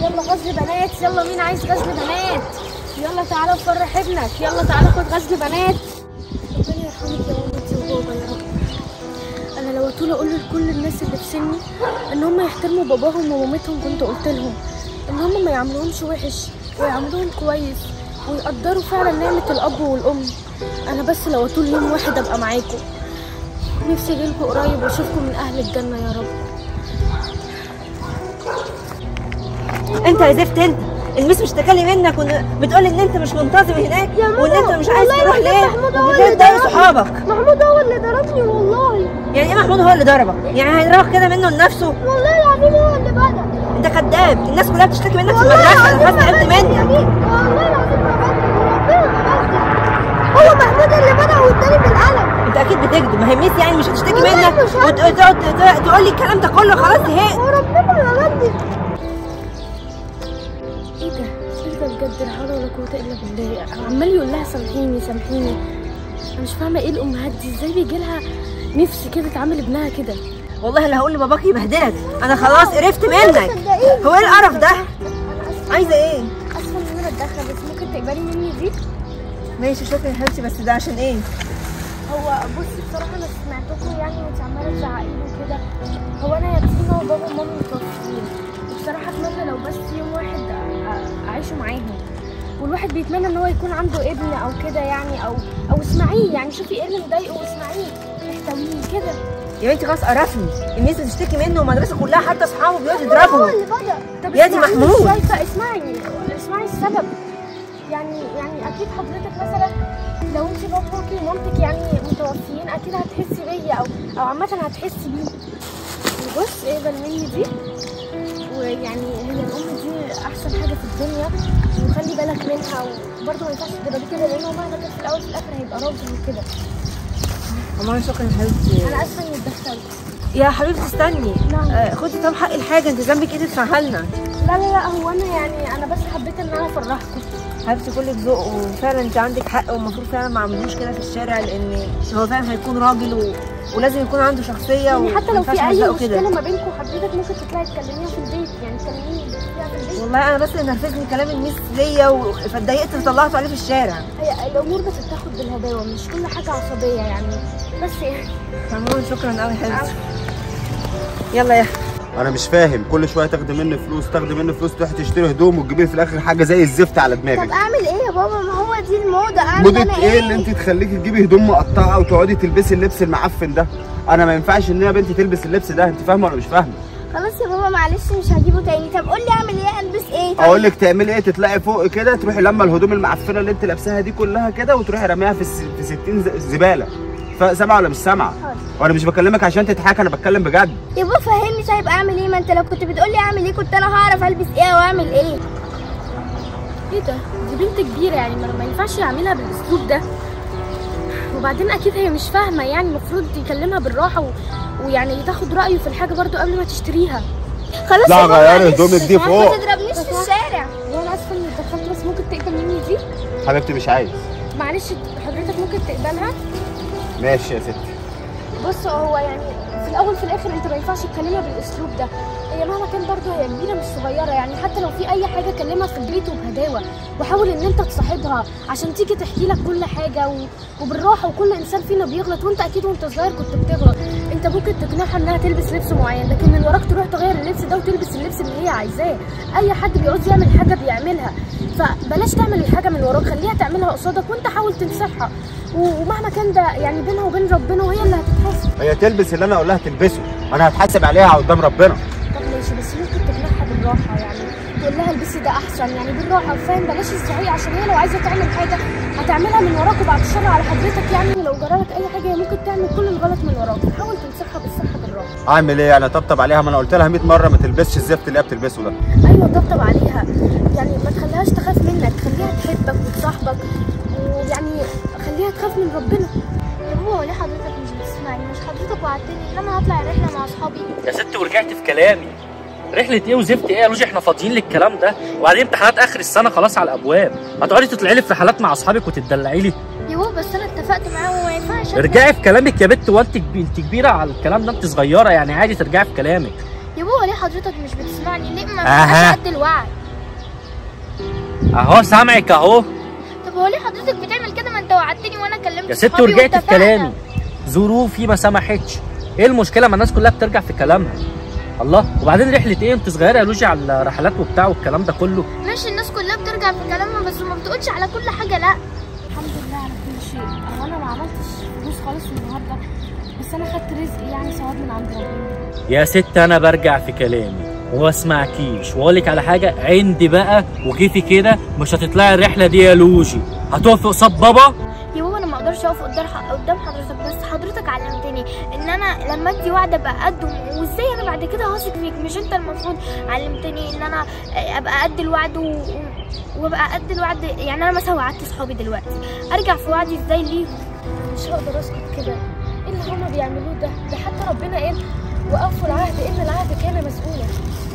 يلا غزل بنات يلا مين عايز غزل بنات يلا تعالى نفرح ابنك يلا تعالى خد غزل بنات ربنا يرحمك يا مامتي وبابا يا رب انا لو طول اقول لكل الناس اللي في سني ان هم يحترموا باباهم ومامتهم كنت قلت لهم ان هم ما يعملوهمش وحش ويعملوهم كويس ويقدروا فعلا نعمة الأب والأم أنا بس لو طول يوم واحد أبقى معاكم نفسي أجيلكوا قريب وأشوفكم من أهل الجنة يا رب انت يا زفت انت المس مش تكلم منك وبتقول ان انت مش منتظم هناك يا ماما، وان انت مش عايز والله تروح العظيم ليه محمود هو اللي وبتضايق ضربني. صحابك محمود هو اللي ضربني والله يعني ايه محمود هو اللي ضربك يعني هيضربك كده منه لنفسه والله العظيم هو اللي بدأ انت كذاب الناس كلها بتشتكي منك في والله المدرسه انا العظيم خلاص تعبت ما بدأ منك يمين. والله العظيم ما بدأ وربنا ما بدأ هو محمود اللي بدأ واداني بالقلم انت اكيد بتكذب ما هي ميس يعني مش هتشتكي والله منك مش هكذب. وتقعد تقول لي الكلام ده كله خلاص زهقت وربنا ما بدأ ايه ده؟ ايه ده بجد لا حول ولا قوة الا بالله عمال يقول لها سامحيني سامحيني انا مش فاهمة ايه الامهات دي ازاي بيجي لها نفس كده تعامل ابنها كده والله اللي هقول لباباك يبهدلك انا خلاص قرفت منك صدقيني. هو ايه القرف ده انا اسفة عايزه ايه اسفة ان انا اتدخل بس ممكن تقبلي مني دي ماشي شكرا يا حبيبتي بس ده عشان ايه هو بصي بصراحة أنا سمعتكم يعني وأنت عمالة تزعقي لي وكده هو أنا يتيمة وبابا ومامي متوفيين وبصراحة أتمنى لو بس يوم واحد أ- أعيشه معاهم والواحد بيتمنى إن هو يكون عنده ابن أو كده يعني أو أو اسمعيه يعني شوفي إيه اللي مضايقه واسمعيه احتويه كده يا بنتي خلاص قرفني الناس بتشتكي منه والمدرسه كلها حتى اصحابه بيقعدوا يضربوا اللي بدأ طب يا دي اسمعيني محمود. شايفة اسمعي اسمعي السبب يعني يعني اكيد حضرتك مثلا لو انت باباكي ومامتك يعني متوفيين اكيد هتحسي بيا او او عامة هتحسي بيه بص اقبل مني دي ويعني هي الام دي احسن حاجة في الدنيا وخلي بالك منها وبرضه ما ينفعش تضربيه كده لانه مهما كان في الاول في الاخر هيبقى راجل وكده والله شكرا يا حبيبتي انا اسفة اني اتدخلت يا حبيبتي استني نعم. آه خدي طب حق الحاجه انت ذنبك ايه تدفعها لنا لا لا لا هو انا يعني انا بس حبيت ان انا افرحكم حبيبتي كلك ذوق وفعلا انت عندك حق والمفروض فعلا ما عملوش كده في الشارع لان هو فعلا هيكون راجل و... ولازم يكون عنده شخصيه يعني حتى وما لو ينفعش في اي نهزقه مشكله ما بينكم حضرتك ممكن تطلعي تكلميها في البيت يعني تكلميني فيها في البيت والله انا بس اللي نرفزني كلام الميس ليا و... فاتضايقت وطلعته عليه في الشارع هي الامور بتتاخد بالهداوه مش كل حاجه عصبيه يعني بس يعني عموما شكرا قوي يا حبيبتي يلا يا انا مش فاهم كل شويه تاخدي مني فلوس تاخدي مني فلوس تروحي تشتري هدوم وتجيبي لي في الاخر حاجه زي الزفت على دماغك اعمل ايه يا بابا ما هو دي الموضه اعمل موضة ايه اللي انت تخليكي تجيبي هدوم مقطعه وتقعدي تلبسي اللبس المعفن ده انا ما ينفعش ان يا بنتي تلبس اللبس ده انت فاهمه ولا مش فاهمه خلاص يا بابا معلش مش هجيبه تاني طب قول لي اعمل ايه البس ايه اقول لك تعملي ايه تطلعي فوق كده تروحي لما الهدوم المعفنه اللي انت لابساها دي كلها كده وتروحي راميها في الس- في 60 ز- زباله فسامعه ولا مش سامعه حاضر. وانا مش بكلمك عشان تضحكي انا بتكلم بجد يا بابا فهمني طيب اعمل ايه ما انت لو كنت بتقول لي اعمل ايه كنت انا هعرف البس ايه واعمل ايه ايه ده دي بنت كبيره يعني ما ما ينفعش يعملها بالاسلوب ده وبعدين اكيد هي مش فاهمه يعني المفروض يكلمها بالراحه و... ويعني تاخد رايه في الحاجه برضو قبل ما تشتريها خلاص لا يا بابا، غيري معلش. هدومك دي ما فوق. تضربنيش في الشارع وانا اسفه اني اتدخلت بس ممكن تقبل مني دي حبيبتي مش عايز معلش حضرتك ممكن تقبلها ماشي يا ستي بص هو يعني في الاول في الاخر انت ما ينفعش تكلمها بالاسلوب ده هي مهما كان برضه هي كبيره مش صغيره يعني حتى لو في اي حاجه كلمها في البيت وبهداوه وحاول ان انت تصاحبها عشان تيجي تحكي لك كل حاجه و... وبالراحه وكل انسان فينا بيغلط وانت اكيد وانت صغير كنت بتغلط انت ممكن تقنعها انها تلبس لبس معين لكن من وراك تروح تغير اللبس ده وتلبس اللبس اللي هي عايزاه اي حد بيعوز يعمل حاجه بيعملها فبلاش تعمل الحاجه من وراك خليها تعملها قصادك وانت حاول تنصحها و- ومهما كان ده يعني بينها وبين ربنا وهي اللي هتتحاسب هي تلبس اللي انا اقول لها تلبسه انا هتحاسب عليها قدام ربنا طب ماشي بس ممكن تقنعها بالراحه يعني تقول لها البسي ده احسن يعني بالراحه فاهم بلاش الزعيق عشان هي لو عايزه تعمل حاجه هتعملها من وراك وبعد الشر على حضرتك يعني لو جرالك اي حاجه هي ممكن تعمل كل الغلط من وراك حاول تنصحها بالصح بالراحه اعمل ايه انا طبطب عليها ما انا قلت لها 100 مره ما تلبسش الزفت اللي هي بتلبسه ده ايوه طبطب عليها يعني ما تخليهاش تخاف منك خليها تحبك وتصاحبك ويعني خليها تخاف من ربنا يا بابا ليه حضرتك مش بتسمعني مش حضرتك وعدتني ان انا هطلع رحله مع اصحابي يا ست ورجعت في كلامي رحلة ايه وزفت ايه يا لوجي احنا فاضيين للكلام ده وبعدين امتحانات اخر السنة خلاص على الابواب هتقعدي تطلعي لي في رحلات مع اصحابك وتدلعي لي يا بابا بس انا اتفقت معاه وما ينفعش ارجعي في كلامك يا بت وانت كبي- انت كبيرة على الكلام ده انت صغيرة يعني عادي ترجعي في كلامك يا بابا ليه حضرتك مش بتسمعني ليه ما أها. بتبقاش قد الوعد اهو سامعك اهو طب هو ليه حضرتك بتعمل كده ما انت وعدتني وانا كلمت يا ستي صحابي ورجعت في واتفقنا. كلامي ظروفي ما سمحتش ايه المشكله ما الناس كلها بترجع في كلامها الله وبعدين رحله ايه انت صغيره يا لوجي على الرحلات وبتاع والكلام ده كله ماشي الناس كلها بترجع في كلامها بس ما بتقولش على كل حاجه لا الحمد لله على كل شيء هو انا ما عملتش فلوس خالص النهارده بس انا خدت رزق يعني ثواب من عند ربنا يا ست انا برجع في كلامي وما اسمعكيش واقول لك على حاجه عندي بقى وكيفي كده مش هتطلعي الرحله دي يا لوجي هتقفي قصاد بابا يا بابا انا ما اقدرش اقف قدام قدام حضرتك بس حضرتك علمتني ان انا لما ادي وعد ابقى قد وازاي انا بعد كده هثق فيك مش انت المفروض علمتني ان انا ابقى قد الوعد و... وابقى قد الوعد يعني انا مثلا وعدت صحابي دلوقتي ارجع في وعدي ازاي ليهم مش هقدر اسكت كده ايه اللي هما بيعملوه ده ده حتى ربنا قال وقفوا العهد ان العهد كان مسؤولا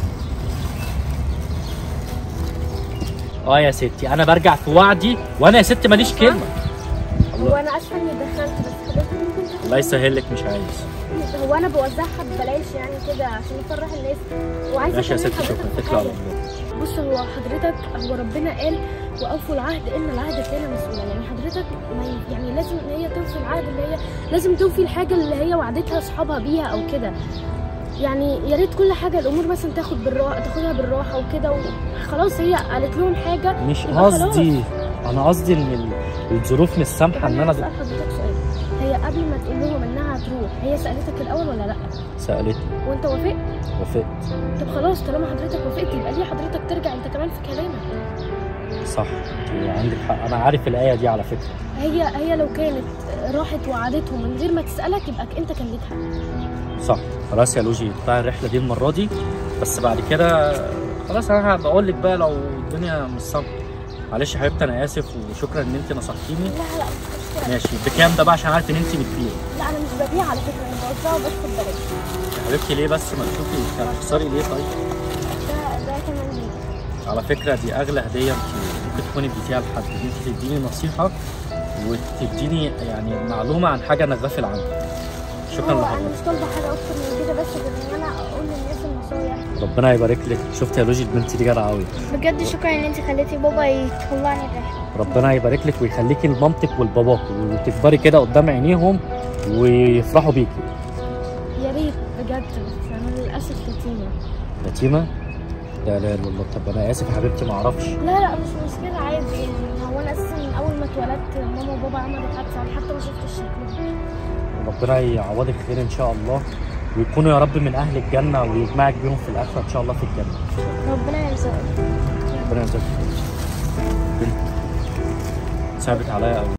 اه يا ستي انا برجع في وعدي وانا يا ست ماليش كلمه هو انا اسفه اني دخلت بس حضرتك ممكن تاخد الله يسهل لك مش عايز هو انا بوزعها ببلاش يعني كده عشان افرح الناس وعايزه ماشي يا أكلم ستي حضرتك شكرا في اتكل على حاجة. الله بص هو حضرتك هو ربنا قال وقفوا العهد ان العهد كان مسؤولا يعني حضرتك ما ي- يعني لازم ان هي توفي العهد اللي هي لازم توفي الحاجه اللي هي وعدتها اصحابها بيها او كده يعني يا ريت كل حاجه الامور مثلا تاخد بالراحه تاخدها بالراحه وكده وخلاص هي قالت لهم حاجه مش يبقى خلاص. قصدي انا قصدي ان ال- الظروف مش سامحه ان انا اسال حضرتك سؤال هي قبل ما تقول لهم انها هتروح هي سالتك الاول ولا لا سالتني وانت وافقت وافقت طب خلاص طالما حضرتك وافقت يبقى ليه حضرتك ترجع انت كمان في كلامك صح انت عندك حق انا عارف الايه دي على فكره هي هي لو كانت راحت وعدتهم من غير ما تسالك يبقى انت كان ليك حق صح خلاص يا لوجي اطلعي الرحله دي المره دي بس بعد كده خلاص انا بقول لك بقى لو الدنيا مش سامحه معلش يا حبيبتي انا اسف وشكرا ان انت نصحتيني لا لا مش مشكله ماشي بكام ده بقى عشان عارف ان انت بتبيع لا انا مش ببيع على فكره انا بوزعه بس ببلاش يا حبيبتي ليه بس ما تشوفي انت هتخسري ليه طيب ده ده كمان ليك على فكره دي اغلى هديه انت ممكن تكوني اديتيها لحد ان انت تديني نصيحه وتديني يعني معلومه عن حاجه انا غافل عنها شكرا هو انا لحضرتك مش طالبه حاجه اكتر من كده بس غير ان انا اقول للناس النصايح ربنا يبارك لك شفت يا لوجي البنت دي جدعه قوي بجد شكرا ان انت خليتي بابا يطلعني الرحله ربنا يبارك لك ويخليكي لمامتك ولباباك وتكبري كده قدام عينيهم ويفرحوا بيكي يا ريت بجد بس انا للاسف يتيمه يتيمه لا لا لا الله طب انا اسف يا حبيبتي ما اعرفش لا لا مش مشكله عادي يعني هو انا اساسا من اول ما اتولدت ماما وبابا عملوا حادثه أنا حتى ما شفتش شكلهم ربنا يعوضك خير ان شاء الله ويكونوا يا رب من اهل الجنه ويجمعك بيهم في الاخره ان شاء الله في الجنه ربنا يرزقك ربنا يرزقك بنت صعبت عليا قوي